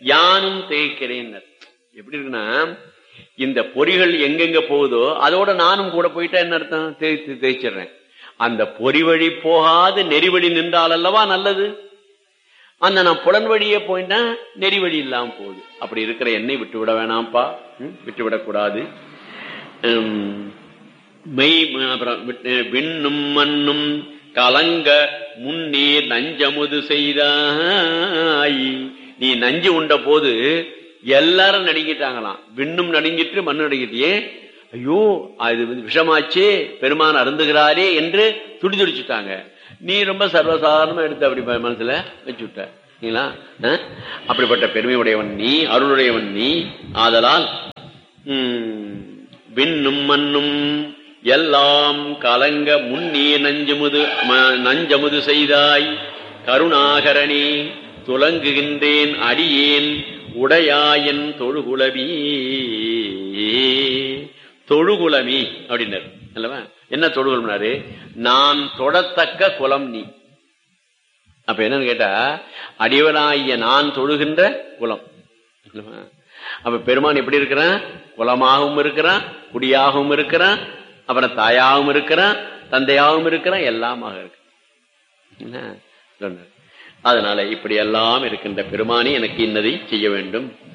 யானும் தேய்க்கிறேன் எப்படி இருக்குன்னா இந்த பொறிகள் எங்கெங்க போகுதோ அதோட நானும் கூட போயிட்டா என்ன அர்த்தம் தேய்த்து தேய்ச்சிடுறேன் அந்த பொறி வழி போகாது நெறி வழி நின்றால் அல்லவா நல்லது அந்த நான் புலன் வழியே போயிட்டா நெறி வழி இல்லாம போகுது அப்படி இருக்கிற எண்ணெய் விட்டு விட வேணாம்ப்பா ம், விட்டு விடக்கூடாது உம், மெய் அப்புறம் விட்டு- விண்ணும் மண்ணும் கலங்க முன்னே நஞ்சமுது செய்தாய் நீ நஞ்சு உண்ட போது எல்லாரும் நடுங்கிட்டாங்களாம் விண்ணும் நடுங்கிட்டு மண்ணு நடுங்கிட்டே ஐயோ அது வந்து விஷமாச்சே பெருமான் அருந்துகிறாரே என்று துடி துடிச்சுட்டாங்க நீ ரொம்ப சர்வசாதாரணமா எடுத்து அப்படி ப- மனசுல வச்சு விட்ட சரிங்களா? அஹ்? அப்படிப்பட்ட பெருமையுடையவன் நீ அருளுடையவன் நீ ஆதலால் உம், விண்ணும் மண்ணும் எல்லாம் கலங்க முன்னே நஞ்சமுது ம- நஞ்சமுது செய்தாய் கருணாகரனே துலங்குகின்றேன் அடியேன் உடையாயன் தொழுகுலவி தொழுகுலமி அப்படின்னாரு அல்லவா என்ன தொழுகுலம்னாரு நான் தொடத்தக்க குலம் நீ அப்ப என்னன்னு கேட்டா அடியவனாகிய நான் தொழுகின்ற குலம் அல்லவா? அப்ப பெருமான் எப்படி இருக்கிறான் குலமாகவும் இருக்கிறான் குடியாகவும் இருக்கிறான் அப்புறம் தாயாகவும் இருக்கிறான் தந்தையாகவும் இருக்கிறான் எல்லாமாக இருக்கு என்ன? சொன்னார். அதனால இப்படி எல்லாம் இருக்கின்ற பெருமானி எனக்கு இன்னதை செய்ய வேண்டும்